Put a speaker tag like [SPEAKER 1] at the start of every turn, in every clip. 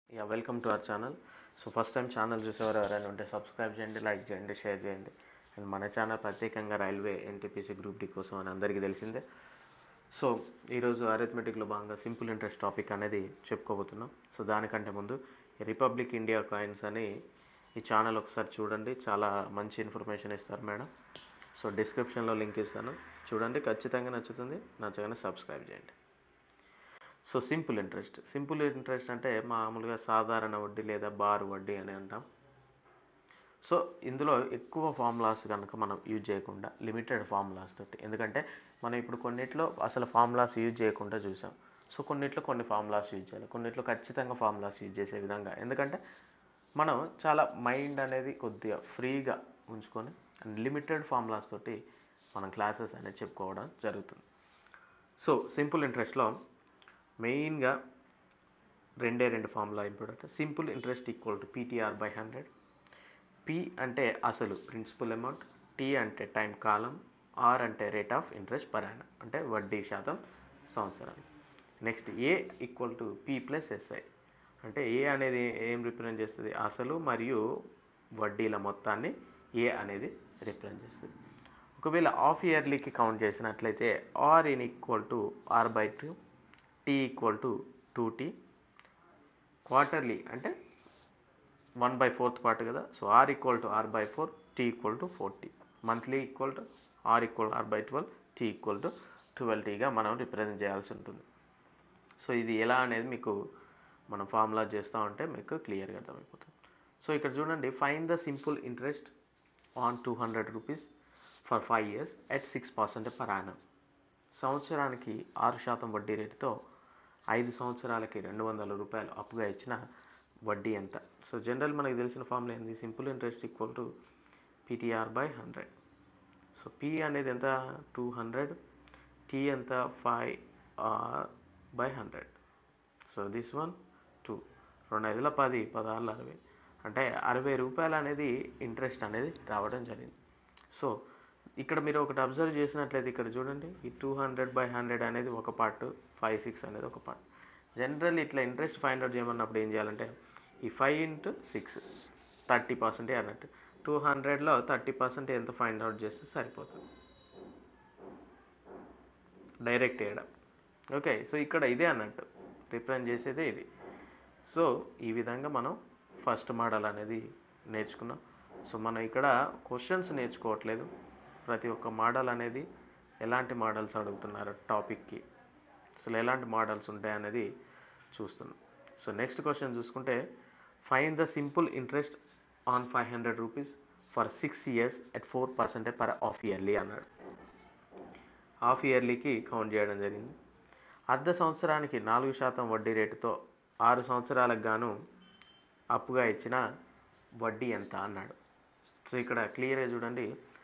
[SPEAKER 1] yeah welcome to our channel so first time channel చూసేవారు ఎవరైనా ఉంటే సబ్స్క్రైబ్ చేయండి లైక్ చేయండి షేర్ చేయండి అండ్ మన ఛానల్ ప్రత్యేకంగా రైల్వే ఎన్టీపీసీ గ్రూప్ డి కోసం అని అందరికీ తెలిసిందే సో ఈరోజు అరిథమెటిక్లో భాగంగా సింపుల్ ఇంట్రెస్ట్ టాపిక్ అనేది చెప్పుకోబోతున్నాం సో దానికంటే ముందు రిపబ్లిక్ ఇండియా కాయిన్స్ అని ఈ ఛానల్ ఒకసారి చూడండి చాలా మంచి ఇన్ఫర్మేషన్ ఇస్తారు మేడం సో డిస్క్రిప్షన్లో లింక్ ఇస్తాను చూడండి ఖచ్చితంగా నచ్చుతుంది నచ్చగానే సబ్స్క్రైబ్ చేయండి so simple interest simple interest అంటే మామూలుగా సాధారణ వడ్డీ లేదా బార్ వడ్డీ అని అంటాం సో ఇందులో ఎక్కువ ఫార్ములాస్ కనుక మనం యూజ్ చేయకుండా లిమిటెడ్ ఫార్ములాస్ తోటి ఎందుకంటే మనం ఇప్పుడు కొన్నిట్లో అసలు ఫార్ములాస్ యూజ్ చేయకుండా చూసాం సో కొన్నిట్లో కొన్ని ఫార్ములాస్ యూజ్ చేయాలి కొన్నిట్లో ఖచ్చితంగా ఫార్ములాస్ యూజ్ చేసే విధంగా ఎందుకంటే మనం చాలా మైండ్ అనేది కొద్దిగా ఫ్రీగా ఉంచుకొని అండ్ లిమిటెడ్ ఫార్ములాస్ తోటి మనం క్లాసెస్ అనేది చెప్పుకోవడం జరుగుతుంది సో సింపుల్ ఇంట్రెస్ట్లో మెయిన్గా రెండే రెండు formula important simple interest equal to PTR by hundred P అంటే అసలు ప్రిన్సిపల్ అమౌంట్ టీ అంటే టైం కాలం ఆర్ అంటే rate of interest per annum అంటే వడ్డీ శాతం సంవత్సరాలు next A equal to P plus SI అంటే ఏ అనేది ఏం రిప్రజెంట్ చేస్తుంది అసలు మరియు వడ్డీల మొత్తాన్ని ఏ అనేది రిప్రజెంట్ చేస్తుంది ఒకవేళ హాఫ్ ఇయర్లీకి కౌంట్ చేసినట్లయితే R in equal to R by two T equal to two T quarterly అంటే వన్ బై ఫోర్త్ పార్ట్ కదా so R equal to R by four T equal to four T monthly equal to R equal R by twelve T equal to twelve టీగా మనం represent చేయాల్సి ఉంటుంది so ఇది ఎలా అనేది మీకు మనం ఫార్ములా చేస్తూ ఉంటే మీకు క్లియర్గా అర్థమైపోతుంది సో ఇక్కడ చూడండి find the simple interest on two hundred rupees for five years at six percent per annum సంవత్సరానికి ఆరు శాతం వడ్డీ రేటుతో ఐదు సంవత్సరాలకి రెండు వందల రూపాయలు అప్పుగా ఇచ్చిన వడ్డీ ఎంత సో జనరల్ మనకి తెలిసిన ఫార్ములా ఏంది simple interest equal to PTR by hundred so P అనేది ఎంత టూ హండ్రెడ్ టీ ఎంత five R by hundred so this one two రెండు ఐదుల పది పదహారుల అరవై అంటే అరవై రూపాయలు అనేది ఇంట్రెస్ట్ అనేది రావడం జరిగింది సో ఇక్కడ మీరు ఒకటి అబ్జర్వ్ చేసినట్లయితే ఇక్కడ చూడండి ఈ టూ హండ్రెడ్ బై హండ్రెడ్ అనేది ఒక పార్ట్ ఫైవ్ సిక్స్ అనేది ఒక పార్ట్ జనరల్ ఇట్లా ఇంట్రెస్ట్ ఫైండ్ అవుట్ చేయమన్నప్పుడు ఏం చేయాలంటే ఈ ఫైవ్ ఇంటూ సిక్స్ థర్టీ పర్సెంటే అన్నట్టు టూ హండ్రెడ్లో థర్టీ పర్సెంట్ ఎంత ఫైండ్ అవుట్ చేస్తే సరిపోతుంది డైరెక్ట్ వేయడం ఓకే సో ఇక్కడ ఇదే అన్నట్టు రిప్రజెంట్ చేసేదే ఇది సో ఈ విధంగా మనం ఫస్ట్ మోడల్ అనేది నేర్చుకున్నాం సో మనం ఇక్కడ క్వశ్చన్స్ నేర్చుకోవట్లేదు ప్రతి ఒక్క మోడల్ అనేది ఎలాంటి మోడల్స్ అడుగుతున్నారు టాపిక్కి అసలు ఎలాంటి మోడల్స్ ఉంటాయి అనేది చూస్తున్నాం సో నెక్స్ట్ క్వశ్చన్ చూసుకుంటే find the simple interest on five hundred rupees for six years at four పర్సెంటే పర్ హాఫ్ ఇయర్లీ అన్నాడు హాఫ్ ఇయర్లీకి కౌంట్ చేయడం జరిగింది అర్ధ సంవత్సరానికి నాలుగు శాతం వడ్డీ రేటుతో ఆరు సంవత్సరాలకు గాను అప్పుగా ఇచ్చిన వడ్డీ ఎంత అన్నాడు సో ఇక్కడ క్లియర్గా చూడండి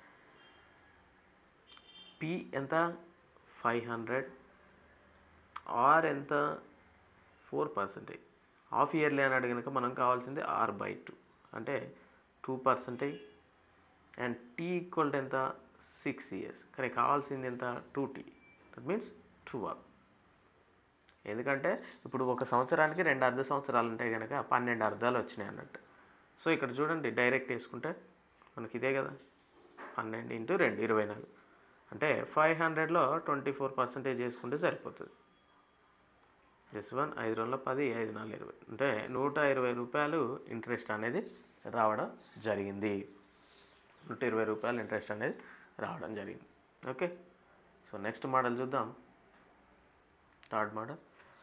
[SPEAKER 1] పి ఎంత ఫైవ్ హండ్రెడ్ ఆర్ ఎంత ఫోర్ పర్సెంటేజ్ హాఫ్ ఇయర్లీ అన్నాడు కనుక మనం కావాల్సింది ఆర్ బై టూ అంటే two percentage and T equal to ఎంత సిక్స్ ఇయర్స్ కానీ కావాల్సింది ఎంత two T that means two R ఎందుకంటే ఇప్పుడు ఒక సంవత్సరానికి రెండు అర్ధ సంవత్సరాలు ఉంటాయి కనుక పన్నెండు అర్ధాలు వచ్చినాయి అన్నట్టు సో ఇక్కడ చూడండి డైరెక్ట్ వేసుకుంటే మనకి ఇదే కదా పన్నెండు ఇంటూ రెండు ఇరవై నాలుగు అంటే ఫైవ్ హండ్రెడ్లో ట్వంటీ ఫోర్ పర్సెంటేజ్ చేసుకుంటే సరిపోతుంది జస్ట్ వన్ ఐదు రోజుల పది ఐదు నాలుగు ఇరవై అంటే నూట ఇరవై రూపాయలు ఇంట్రెస్ట్ అనేది రావడం జరిగింది నూట ఇరవై రూపాయలు ఇంట్రెస్ట్ అనేది రావడం జరిగింది ఓకే సో నెక్స్ట్ మోడల్ చూద్దాం థర్డ్ మోడల్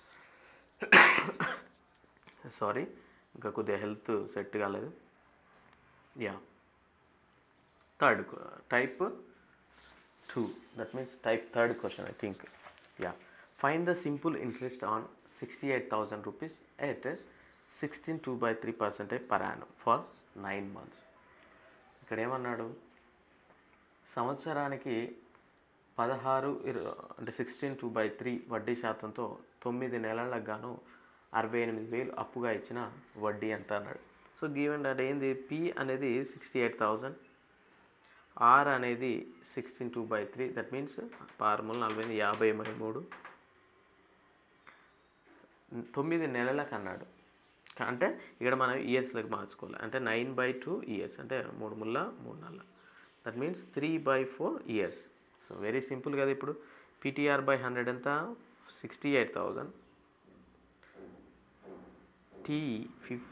[SPEAKER 1] సారీ ఇంకా కొద్దిగా హెల్త్ సెట్ కాలేదు yeah third type two that means type third question I think yeah find the simple interest on sixty eight thousand rupees at sixteen two by three percentage per annum for nine months ఇక్కడ ఏమన్నాడు సంవత్సరానికి పదహారు అంటే sixteen two by three వడ్డీ శాతంతో తొమ్మిది నెలలకు గాను అరవై ఎనిమిది వేలు అప్పుగా ఇచ్చిన వడ్డీ ఎంత అన్నాడు సో గివెన్ దట్ ఏంది పి అనేది సిక్స్టీ ఎయిట్ థౌజండ్ ఆర్ అనేది sixteen two by three that means పార్ములు నలభై యాభై బై మూడు తొమ్మిది నెలలకు అన్నాడు అంటే ఇక్కడ మనం ఇయర్స్లోకి మార్చుకోవాలి అంటే నైన్ బై టూ ఇయర్స్ అంటే మూడు ముళ్ళ మూడు నెలల that means three by four years so very simple కదా ఇప్పుడు పీటీఆర్ బై హండ్రెడ్ ఎంత సిక్స్టీ ఎయిట్ థౌజండ్ టీ ఫిఫ్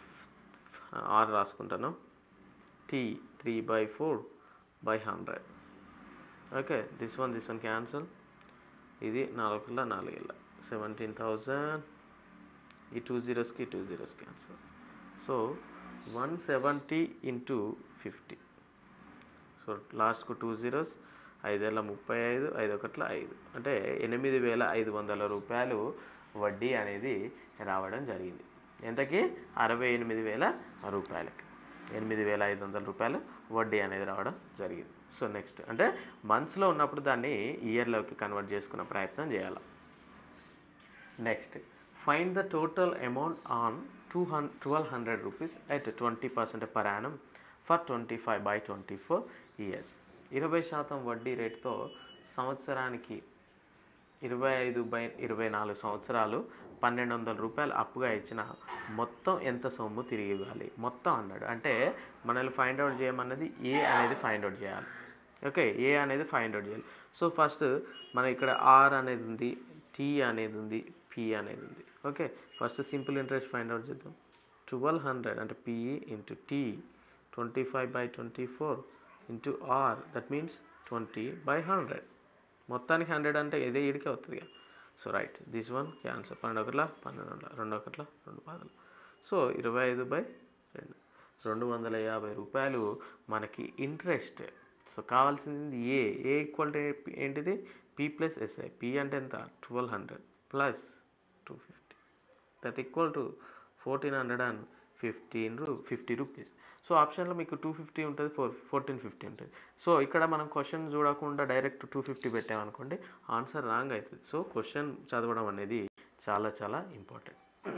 [SPEAKER 1] ఆర్ రాసుకుంటాను T three by four by hundred okay this one this one cancel ఇది నాలుగుల నాలుగేళ్ళ సెవెంటీన్ థౌజండ్ ఈ two జీరోస్కి two zeros cancel so one seventy into fifty so లాస్ట్కు two zeros ఐదేళ్ళ ముప్పై ఐదు ఐదు ఒకట్ల ఐదు అంటే ఎనిమిది వేల ఐదు వందల రూపాయలు వడ్డీ అనేది రావడం జరిగింది ఎంతకి అరవై ఎనిమిది వేల రూపాయలకి ఎనిమిది వేల ఐదు వందల రూపాయలు వడ్డీ అనేది రావడం జరిగింది సో నెక్స్ట్ అంటే మంత్స్లో ఉన్నప్పుడు దాన్ని ఇయర్లోకి కన్వర్ట్ చేసుకునే ప్రయత్నం చేయాలి next find the total amount on two హన్ twelve hundred rupees at twenty percent per annum for twenty five by twenty four years ఇరవై శాతం వడ్డీ రేటుతో సంవత్సరానికి ఇరవై ఐదు బై ఇరవై నాలుగు సంవత్సరాలు పన్నెండు వందల రూపాయలు అప్పుగా ఇచ్చిన మొత్తం ఎంత సొమ్ము తిరిగి ఇవ్వాలి మొత్తం అన్నాడు అంటే మనల్ని ఫైండ్ అవుట్ చేయమన్నది ఏ అనేది ఫైండ్ అవుట్ చేయాలి ఓకే ఏ అనేది ఫైండ్ అవుట్ చేయాలి సో ఫస్ట్ మన ఇక్కడ ఆర్ అనేది ఉంది టీ అనేది ఉంది పి అనేది ఉంది okay first simple interest find out చేద్దాం ట్వెల్వ్ హండ్రెడ్ అంటే P into T twenty five by twenty four into R that means twenty by hundred మొత్తానికి హండ్రెడ్ అంటే ఇదే ఈడికే అవుతుంది కదా so right this one cancel పన్నెండు ఒకట్ల పన్నెండు వందల రెండు ఒకట్ల రెండు పాదలు సో ఇరవై ఐదు బై రెండు రెండు వందల యాభై రూపాయలు మనకి ఇంట్రెస్ట్ సో కావాల్సింది ఏ ఏ ఈక్వల్ ఏంటిది పి ప్లస్ ఎస్ఐ పి అంటే ఎంత twelve hundred plus two fifty that equal to fourteen hundred and fifteen రూ ఫిఫ్టీ రూపీస్ సో ఆప్షన్లో మీకు టూ ఫిఫ్టీ ఉంటుంది ఫోర్ ఫోర్టీన్ ఫిఫ్టీ ఉంటుంది సో ఇక్కడ మనం క్వశ్చన్ చూడకుండా డైరెక్ట్ టూ ఫిఫ్టీ పెట్టామనుకోండి ఆన్సర్ రాంగ్ అవుతుంది సో క్వశ్చన్ చదవడం అనేది చాలా చాలా important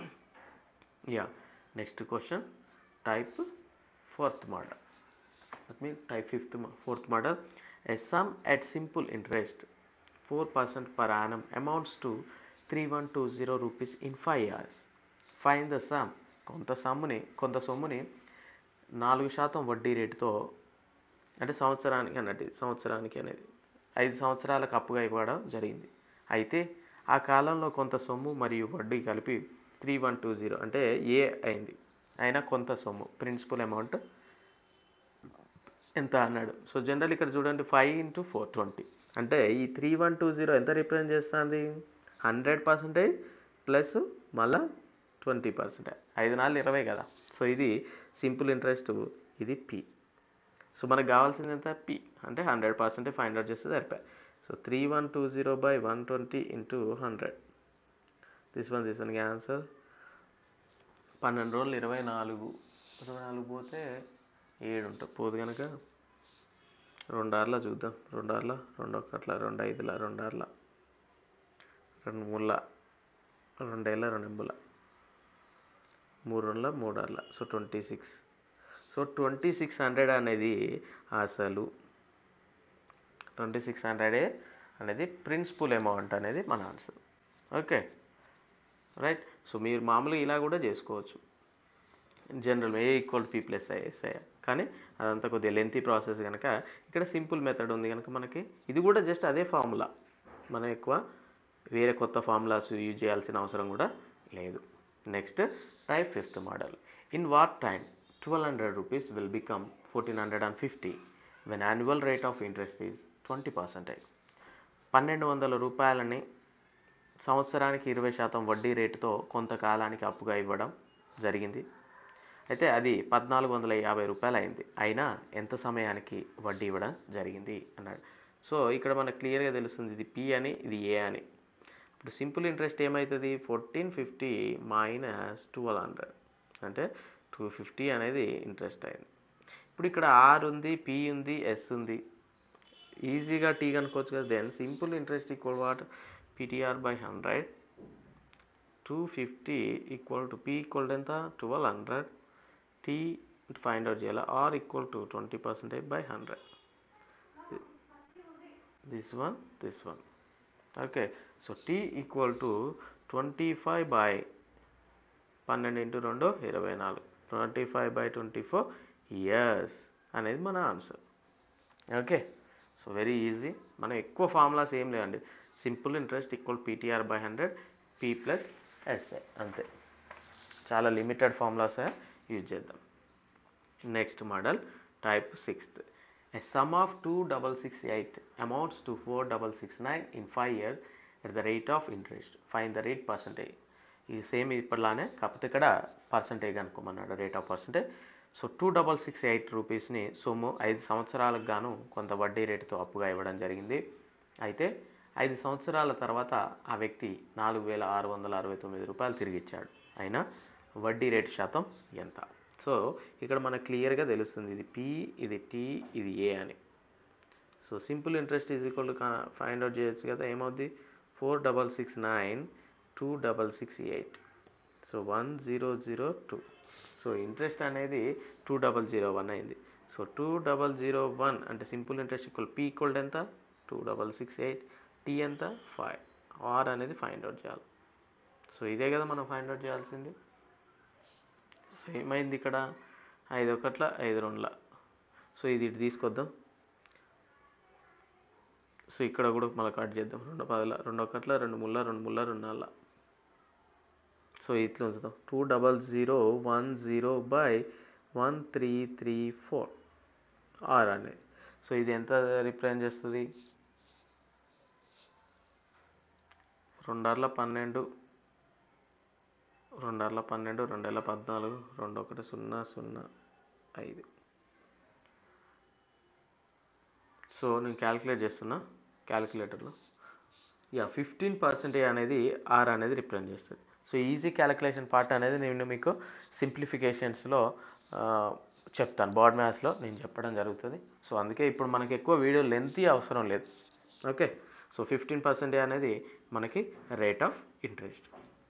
[SPEAKER 1] yeah next question type fourth model that mean type fifth fourth model a sum at simple interest four percent per annum amounts to three one two zero rupees in five years find the sum కొంత సమ్ముని కొంత సొమ్ముని నాలుగు శాతం వడ్డీ రేటుతో అంటే సంవత్సరానికి అన్నట్టు సంవత్సరానికి అనేది ఐదు సంవత్సరాలకు అప్పుగా ఇవ్వడం జరిగింది అయితే ఆ కాలంలో కొంత సొమ్ము మరియు వడ్డీ కలిపి త్రీ వన్ టూ జీరో అంటే ఏ అయింది అయినా కొంత సొమ్ము ప్రిన్సిపల్ అమౌంట్ ఎంత అన్నాడు సో జనరల్ ఇక్కడ చూడండి ఫైవ్ ఇంటూ ఫోర్ ట్వంటీ అంటే ఈ త్రీ వన్ టూ జీరో ఎంత రిప్రజెంట్ చేస్తుంది హండ్రెడ్ పర్సెంటేజ్ ప్లస్ మళ్ళా ట్వంటీ పర్సెంటేజ్ ఐదు నాలుగు ఇరవై కదా సో ఇది సింపుల్ ఇంట్రెస్ట్ ఇది పి సో మనకు కావాల్సింది ఎంత పి అంటే హండ్రెడ్ పర్సెంటేజ్ ఫైండ్ అవుట్ చేస్తే సరిపోయి so three one two zero by one twenty into hundred this one this one answer పన్నెండు రోజులు ఇరవై నాలుగు ఇరవై నాలుగు పోతే ఏడు ఉంటుంది పోదు కనుక రెండు ఆర్ల చూద్దాం రెండు ఆర్ల రెండు ఒకట్ల రెండు ఐదుల రెండు ఆర్ల రెండు మూడుల రెండేళ్ళ రెండు ఎంబుల మూడు రెండుల మూడు ఆర్ల so twenty six so twenty six hundred అనేది అసలు ట్వంటీ సిక్స్ హండ్రెడే అనేది ప్రిన్సిపల్ అమౌంట్ అనేది మన ఆన్సర్ ఓకే రైట్ సో మీరు మామూలుగా ఇలా కూడా చేసుకోవచ్చు general A equal P plus ISI కానీ అదంతా కొద్దిగా లెంతీ ప్రాసెస్ కనుక ఇక్కడ సింపుల్ మెథడ్ ఉంది కనుక మనకి ఇది కూడా జస్ట్ అదే ఫార్ములా మనం ఎక్కువ వేరే కొత్త ఫార్ములాస్ యూజ్ చేయాల్సిన అవసరం కూడా లేదు next type fifth model in what time twelve hundred rupees will become fourteen hundred and fifty when annual rate of interest is twenty percentage పన్నెండు వందల రూపాయలని సంవత్సరానికి ఇరవై శాతం వడ్డీ రేటుతో కొంతకాలానికి అప్పుగా ఇవ్వడం జరిగింది అయితే అది పద్నాలుగు వందల యాభై రూపాయలు అయింది అయినా ఎంత సమయానికి వడ్డీ ఇవ్వడం జరిగింది అన్నాడు సో ఇక్కడ మనకు క్లియర్గా తెలుస్తుంది ఇది పి అని ఇది ఏ అని ఇప్పుడు సింపుల్ ఇంట్రెస్ట్ ఏమవుతుంది fourteen fifty minus twelve hundred అంటే టూ ఫిఫ్టీ అనేది ఇంట్రెస్ట్ అయింది ఇప్పుడు ఇక్కడ ఆర్ ఉంది పి ఉంది ఎస్ ఉంది ఈజీగా టీ కనుక్కోవచ్చు కదా then simple interest equal what PTR by hundred two fifty equal to P equal ఎంత twelve hundred T find out చేయాలి R equal to twenty percentage by hundred this one this one okay so T equal to twenty five by పన్నెండు into రెండు ఇరవై నాలుగు twenty five by twenty four years అనేది మన answer okay so very easy మనం ఎక్కువ formulas ఏం లేవండి simple interest equal PTR by hundred P plus SI అంతే చాలా లిమిటెడ్ ఫార్ములాస్ యూజ్ చేద్దాం next model type sixth a sum of two double six eight amounts to four double six nine in five years at the rate of interest find the rate percentage ఇది same ఇప్పటిలానే కాకపోతే ఇక్కడ percentage అనుకోమన్నాడు rate of percentage so two double six eight రూపీస్ని సొమ్ము ఐదు సంవత్సరాలకు గాను కొంత వడ్డీ రేటుతో అప్పుగా ఇవ్వడం జరిగింది అయితే ఐదు సంవత్సరాల తర్వాత ఆ వ్యక్తి నాలుగు వేల ఆరు వందల అరవై తొమ్మిది రూపాయలు తిరిగి ఇచ్చాడు అయినా వడ్డీ రేటు శాతం ఎంత సో ఇక్కడ మనకు క్లియర్గా తెలుస్తుంది ఇది పి ఇది టీ ఇది ఏ అని so simple interest is equal to find out చేయొచ్చు కదా ఏమవుద్ది four double six nine two double six eight so one zero zero two so interest అనేది టూ డబల్ జీరో వన్ అయింది so two double zero one అంటే simple interest equal P equal ఎంత two double six eight T ఎంత five R అనేది find out చేయాలి so ఇదే కదా మనం ఫైండ్ అవుట్ చేయాల్సింది సో ఏమైంది ఇక్కడ ఐదు ఒకట్ల ఐదు రెండుల సో ఇది ఇటు తీసుకొద్దాం సో ఇక్కడ కూడా మళ్ళీ కట్ చేద్దాం రెండు పదుల రెండు ఒకట్ల రెండు ముళ్ళ రెండు ముళ్ళ రెండు నాలుగు సో ఇట్లా ఉంచుదాం two double zero one zero by one three three four R అనేది సో ఇది ఎంత రిప్రజెంట్ చేస్తుంది రెండార్ల పన్నెండు రెండార్ల పన్నెండు రెండేళ్ళ పద్నాలుగు రెండు ఒకటి సున్నా సున్నా ఐదు సో నేను క్యాలిక్యులేట్ చేస్తున్నా క్యాలిక్యులేటర్లో యా ఫిఫ్టీన్ పర్సెంటేజ్ అనేది ఆర్ అనేది రిప్రజెంట్ చేస్తుంది సో ఈజీ క్యాలిక్యులేషన్ పార్ట్ అనేది నేను మీకు సింప్లిఫికేషన్స్లో చెప్తాను బోర్డ్ మ్యాథ్స్లో నేను చెప్పడం జరుగుతుంది సో అందుకే ఇప్పుడు మనకి ఎక్కువ వీడియో లెంత్ అవసరం లేదు ఓకే సో ఫిఫ్టీన్ పర్సెంటేజ్ అనేది మనకి rate of interest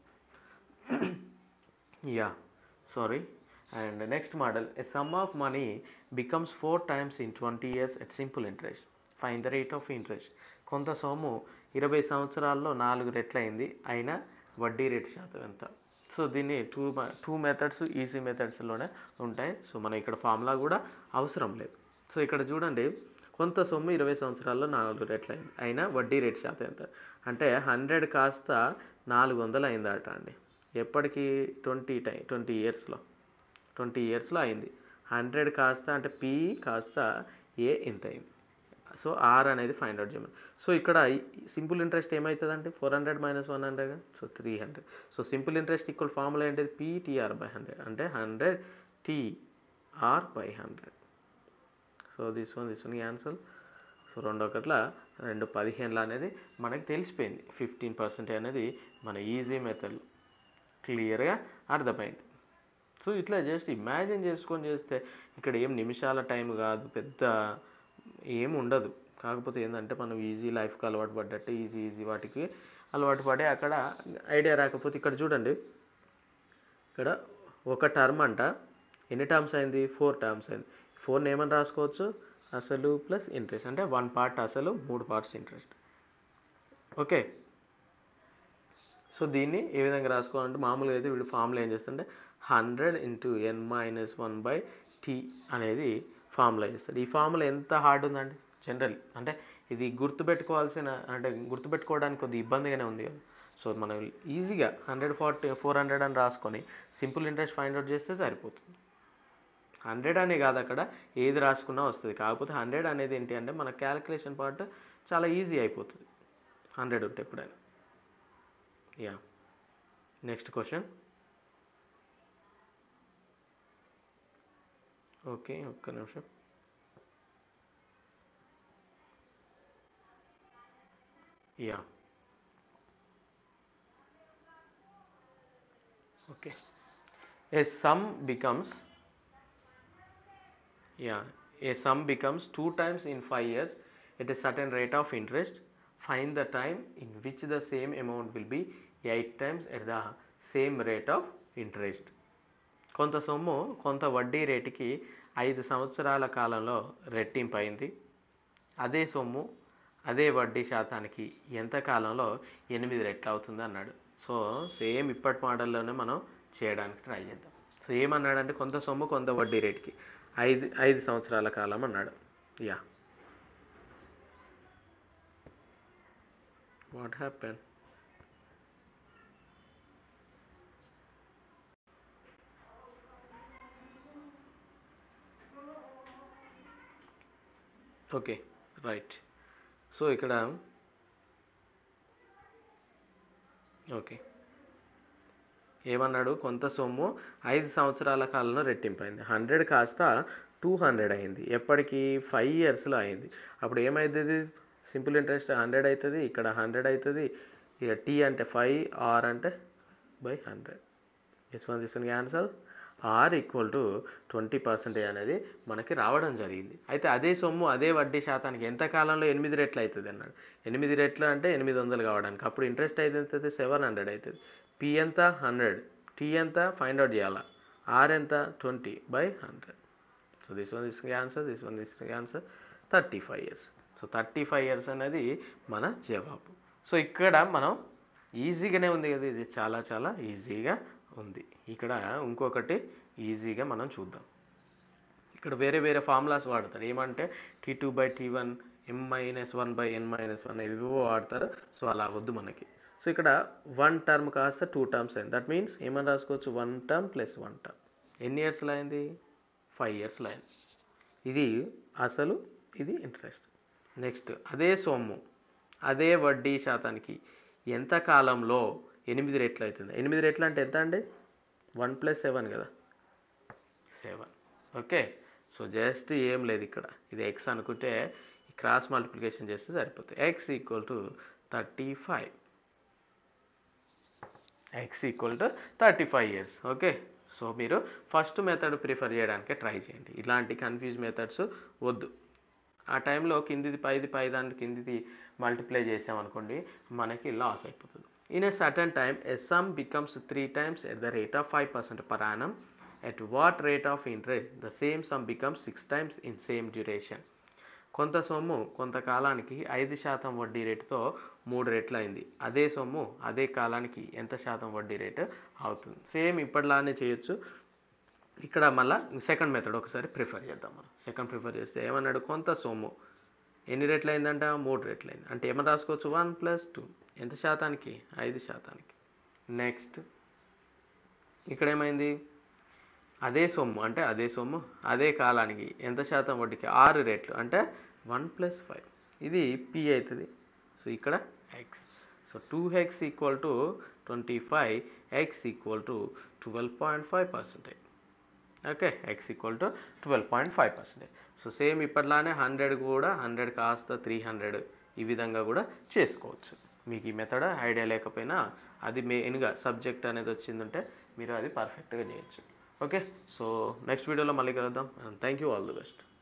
[SPEAKER 1] yeah sorry and next model a sum of money becomes four times in twenty years at simple interest find the rate of interest కొంత సొమ్ము ఇరవై సంవత్సరాల్లో నాలుగు రెట్లయింది అయినా వడ్డీ రేటు శాతం ఎంత సో దీన్ని టూ టూ మెథడ్స్ ఈజీ మెథడ్స్లోనే ఉంటాయి సో మనం ఇక్కడ ఫార్ములా కూడా అవసరం లేదు సో ఇక్కడ చూడండి కొంత సొమ్ము ఇరవై సంవత్సరాల్లో నాలుగు రెట్లయింది అయినా వడ్డీ రేటు శాతం ఎంత అంటే హండ్రెడ్ కాస్త నాలుగు వందలు అయిందట అండి ఎప్పటికీ ట్వంటీ టైం ట్వంటీ ఇయర్స్లో ట్వంటీ ఇయర్స్లో అయింది హండ్రెడ్ కాస్త అంటే పి కాస్త ఏ ఇంత అయింది సో ఆర్ అనేది ఫైండ్ అవుట్ చేయమని సో ఇక్కడ సింపుల్ ఇంట్రెస్ట్ ఏమవుతుందంటే four hundred minus one hundred so three hundred so simple interest equal formula ఏంటిది పీటీఆర్ బై హండ్రెడ్ అంటే hundred TR by hundred so this one this one answer so రెండు ఒకట్ల రెండు పదిహేనులు అనేది మనకి తెలిసిపోయింది ఫిఫ్టీన్ పర్సెంట్ అనేది మన ఈజీ మెథడ్ క్లియర్గా అర్థమైంది సో ఇట్లా జస్ట్ ఇమాజిన్ చేసుకొని చేస్తే ఇక్కడ ఏం నిమిషాల టైం కాదు పెద్ద ఏం ఉండదు కాకపోతే ఏంటంటే మనం ఈజీ లైఫ్కి అలవాటు పడ్డట్టు ఈజీ ఈజీ వాటికి అలవాటు పడే అక్కడ ఐడియా రాకపోతే ఇక్కడ చూడండి ఇక్కడ ఒక టర్మ్ అంట ఎన్ని టర్మ్స్ అయింది ఫోర్ టర్మ్స్ అయింది ఫోర్ని ఏమని రాసుకోవచ్చు అసలు ప్లస్ ఇంట్రెస్ట్ అంటే వన్ పార్ట్ అసలు మూడు పార్ట్స్ ఇంట్రెస్ట్ ఓకే సో దీన్ని ఏ విధంగా రాసుకోవాలంటే మామూలుగా అయితే వీళ్ళు ఫార్ములా ఏం చేస్తుంటే hundred into N minus one by T అనేది ఫార్ములా చేస్తారు ఈ ఫార్ములా ఎంత హార్డ్ ఉందండి జనరల్ అంటే ఇది గుర్తుపెట్టుకోవాల్సిన అంటే గుర్తుపెట్టుకోవడానికి కొద్దిగా ఇబ్బందిగానే ఉంది కదా సో మనం ఈజీగా హండ్రెడ్ ఫార్టీ ఫోర్ హండ్రెడ్ అని రాసుకొని సింపుల్ ఇంట్రెస్ట్ ఫైండ్ అవుట్ చేస్తే సరిపోతుంది హండ్రెడ్ అనే కాదు అక్కడ ఏది రాసుకున్నా వస్తుంది కాకపోతే హండ్రెడ్ అనేది ఏంటి అంటే మన క్యాలిక్యులేషన్ పార్ట్ చాలా ఈజీ అయిపోతుంది హండ్రెడ్ ఉంటే ఎప్పుడైనా యా నెక్స్ట్ క్వశ్చన్ ఓకే ఒక్క నిమిషం yeah okay a sum becomes yeah a sum becomes two times in 5 years at a certain rate of interest find the time in which the same amount will be 8 times at the same rate of interest కొంత సొమ్ము కొంత వడ్డీ రేటుకి ఐదు సంవత్సరాల కాలంలో రెట్టింపు అయింది అదే సొమ్ము అదే వడ్డీ శాతానికి ఎంత కాలంలో ఎనిమిది రెట్లు అవుతుంది అన్నాడు సో సేమ్ ఇప్పటి మోడల్లోనే మనం చేయడానికి ట్రై చేద్దాం సో ఏమన్నాడంటే కొంత సొమ్ము కొంత వడ్డీ రేట్కి ఐదు ఐదు సంవత్సరాల కాలం అన్నాడు yeah what happen okay right so ఇక్కడ ఓకే ఏమన్నాడు కొంత సొమ్ము ఐదు సంవత్సరాల కాలంలో రెట్టింపైంది హండ్రెడ్ కాస్త టూ హండ్రెడ్ అయింది ఎప్పటికి ఫైవ్ ఇయర్స్లో అయింది అప్పుడు ఏమవుతుంది సింపుల్ ఇంట్రెస్ట్ హండ్రెడ్ అవుతుంది ఇక్కడ హండ్రెడ్ అవుతుంది ఇక టీ అంటే ఫైవ్ ఆర్ అంటే బై హండ్రెడ్ ఎస్ వన్ తీసుకుని answer R equal to twenty percentage అనేది మనకి రావడం జరిగింది అయితే అదే సొమ్ము అదే వడ్డీ శాతానికి ఎంత కాలంలో ఎనిమిది రెట్లు అవుతుంది అన్నాడు ఎనిమిది రెట్లు అంటే ఎనిమిది వందలు కావడానికి అప్పుడు ఇంట్రెస్ట్ అయితే ఎంత అవుతుంది సెవెన్ హండ్రెడ్ అవుతుంది పి ఎంత హండ్రెడ్ టీ ఎంత ఫైండ్ అవుట్ చేయాలా ఆర్ ఎంత twenty by hundred so this one తీసుకునే ఆన్సర్ దిస్ వన్ తీసుకునే answer thirty five years so thirty five years అనేది మన జవాబు సో ఇక్కడ మనం ఈజీగానే ఉంది కదా ఇది చాలా చాలా ఈజీగా ఉంది ఇక్కడ ఇంకొకటి ఈజీగా మనం చూద్దాం ఇక్కడ వేరే వేరే ఫార్ములాస్ వాడతారు ఏమంటే T two by T one M minus one by N minus one ఇవివో వాడతారు సో అలా వద్దు మనకి సో ఇక్కడ వన్ టర్మ్ కాస్త టూ టర్మ్స్ అయింది దట్ మీన్స్ ఏమని రాసుకోవచ్చు one term plus one term ఎన్ని ఇయర్స్లో అయింది ఫైవ్ ఇయర్స్లో అయింది ఇది అసలు ఇది ఇంట్రెస్ట్ నెక్స్ట్ అదే సొమ్ము అదే వడ్డీ శాతానికి ఎంత కాలంలో ఎనిమిది రెట్లు అవుతుంది ఎనిమిది రెట్లు అంటే ఎంత అండి వన్ ప్లస్ సెవెన్ కదా సెవెన్ ఓకే సో జస్ట్ ఏం లేదు ఇక్కడ ఇది ఎక్స్ అనుకుంటే క్రాస్ మల్టిప్లికేషన్ చేస్తే సరిపోతుంది X equal to thirty five X equal to thirty five years okay so మీరు ఫస్ట్ మెథడ్ ప్రిఫర్ చేయడానికి ట్రై చేయండి ఇలాంటి కన్ఫ్యూజ్ మెథడ్స్ వద్దు ఆ టైంలో కిందిది పైది పై దాని కిందిది మల్టిప్లై చేసామనుకోండి మనకి లాస్ అయిపోతుంది in a certain time a sum becomes three times at the rate of five percent per annum at what rate of interest the same sum becomes six times in same duration కొంత సొమ్ము కొంతకాలానికి ఐదు శాతం వడ్డీ రేటుతో మూడు రెట్లు అయింది అదే సొమ్ము అదే కాలానికి ఎంత శాతం వడ్డీ రేటు అవుతుంది సేమ్ ఇప్పటిలానే చేయొచ్చు ఇక్కడ మళ్ళీ సెకండ్ మెథడ్ ఒకసారి ప్రిఫర్ చేద్దాం మనం సెకండ్ ప్రిఫర్ చేస్తే ఏమన్నాడు కొంత సొమ్ము ఎన్ని రెట్లు అయిందంట మూడు రెట్లు అయింది అంటే ఏమని రాసుకోవచ్చు వన్ ప్లస్ టూ ఎంత శాతానికి ఐదు శాతానికి నెక్స్ట్ ఇక్కడ ఏమైంది అదే సొమ్ము అంటే అదే సొమ్ము అదే కాలానికి ఎంత శాతం వడ్డీకి ఆరు రేట్లు అంటే వన్ ప్లస్ ఫైవ్ ఇది పి అవుతుంది సో ఇక్కడ X so two X equal to twenty five X equal to twelve point five percentage okay X equal to twelve point five percentage so same ఇప్పట్లానే హండ్రెడ్ కూడా hundred కాస్త three hundred ఈ విధంగా కూడా చేసుకోవచ్చు మీకు ఈ మెథడ్ ఐడియా లేకపోయినా అది మెయిన్గా సబ్జెక్ట్ అనేది వచ్చిందంటే మీరు అది పర్ఫెక్ట్గా చేయొచ్చు ఓకే సో నెక్స్ట్ వీడియోలో మళ్ళీ కలుద్దాం thank you all the best